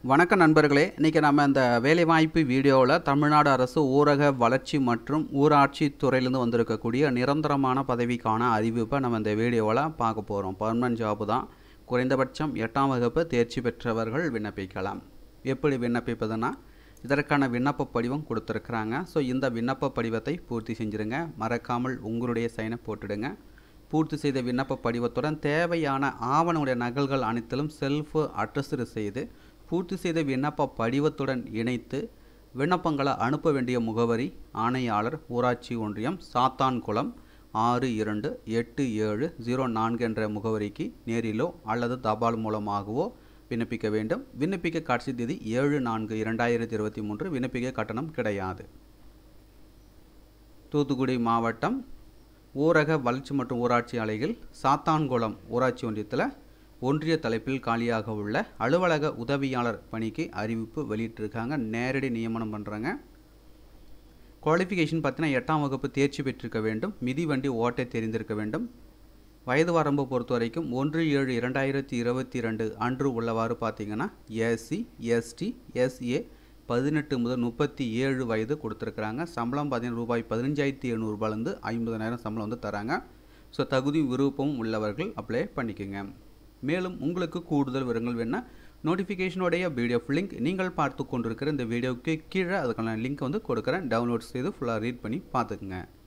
வணக்கம் நண்பர்களே இன்றைக்கி நம்ம இந்த வேலைவாய்ப்பு வீடியோவில் தமிழ்நாடு அரசு ஊரக வளர்ச்சி மற்றும் ஊராட்சி துறையிலேருந்து வந்திருக்கக்கூடிய நிரந்தரமான பதவிக்கான அறிவிப்பை நம்ம இந்த வீடியோவில் பார்க்க போகிறோம் பர்மனன்ட் ஜாப் தான் குறைந்தபட்சம் எட்டாம் வகுப்பு தேர்ச்சி பெற்றவர்கள் விண்ணப்பிக்கலாம் எப்படி விண்ணப்பிப்பதுன்னா இதற்கான விண்ணப்ப படிவம் கொடுத்துருக்குறாங்க ஸோ இந்த விண்ணப்ப படிவத்தை பூர்த்தி செஞ்சுருங்க மறக்காமல் உங்களுடைய சைனை போட்டுடுங்க பூர்த்தி செய்த விண்ணப்ப படிவத்துடன் தேவையான ஆவணங்களுடைய நகல்கள் அனைத்திலும் செல்ஃப் அட்ரஸ்டு செய்து பூர்த்தி செய்த விண்ணப்ப படிவத்துடன் இணைத்து விண்ணப்பங்களை அனுப்ப வேண்டிய முகவரி ஆணையாளர் ஊராட்சி ஒன்றியம் சாத்தான்குளம் ஆறு இரண்டு எட்டு ஏழு ஜீரோ நான்கு என்ற முகவரிக்கு நேரிலோ அல்லது தபால் மூலமாகவோ விண்ணப்பிக்க வேண்டும் விண்ணப்பிக்க கடைசி தேதி ஏழு நான்கு இரண்டாயிரத்தி இருபத்தி மூன்று விண்ணப்பிக்க கட்டணம் கிடையாது தூத்துக்குடி மாவட்டம் ஊரக வளர்ச்சி மற்றும் ஊராட்சி ஆலையில் சாத்தான்குளம் ஊராட்சி ஒன்றியத்தில் ஒன்றிய தலைப்பில் காலியாக உள்ள அலுவலக உதவியாளர் பணிக்கு அறிவிப்பு வெளியிட்டிருக்காங்க நேரடி நியமனம் பண்ணுறாங்க குவாலிஃபிகேஷன் பார்த்தீங்கன்னா எட்டாம் வகுப்பு தேர்ச்சி பெற்றிருக்க வேண்டும் மிதிவண்டி ஓட்டை தெரிந்திருக்க வேண்டும் வயது வரம்பு பொறுத்த வரைக்கும் ஒன்று ஏழு இரண்டாயிரத்தி இருபத்தி ரெண்டு அன்று உள்ளவாறு பார்த்தீங்கன்னா எஸ்சி எஸ்டி எஸ்ஏ பதினெட்டு முதல் முப்பத்தி ஏழு வயது கொடுத்துருக்குறாங்க சம்பளம் பார்த்தீங்கன்னா ரூபாய் பதினஞ்சாயிரத்தி எழுநூறுபாலேருந்து ஐம்பதனாயிரம் சம்பளம் வந்து தராங்க ஸோ தகுதி விருப்பமும் உள்ளவர்கள் அப்ளை பண்ணிக்கோங்க மேலும் உங்களுக்கு கூடுதல் விவரங்கள் வேணால் நோட்டிஃபிகேஷனுடைய பிடிஎஃப் லிங்க் நீங்கள் பார்த்து கொண்டிருக்கிற இந்த வீடியோவுக்கு கீழே அதுக்கான லிங்க் வந்து கொடுக்குறேன் டவுன்லோட் செய்து ஃபுல்லாக ரீட் பண்ணி பார்த்துக்குங்க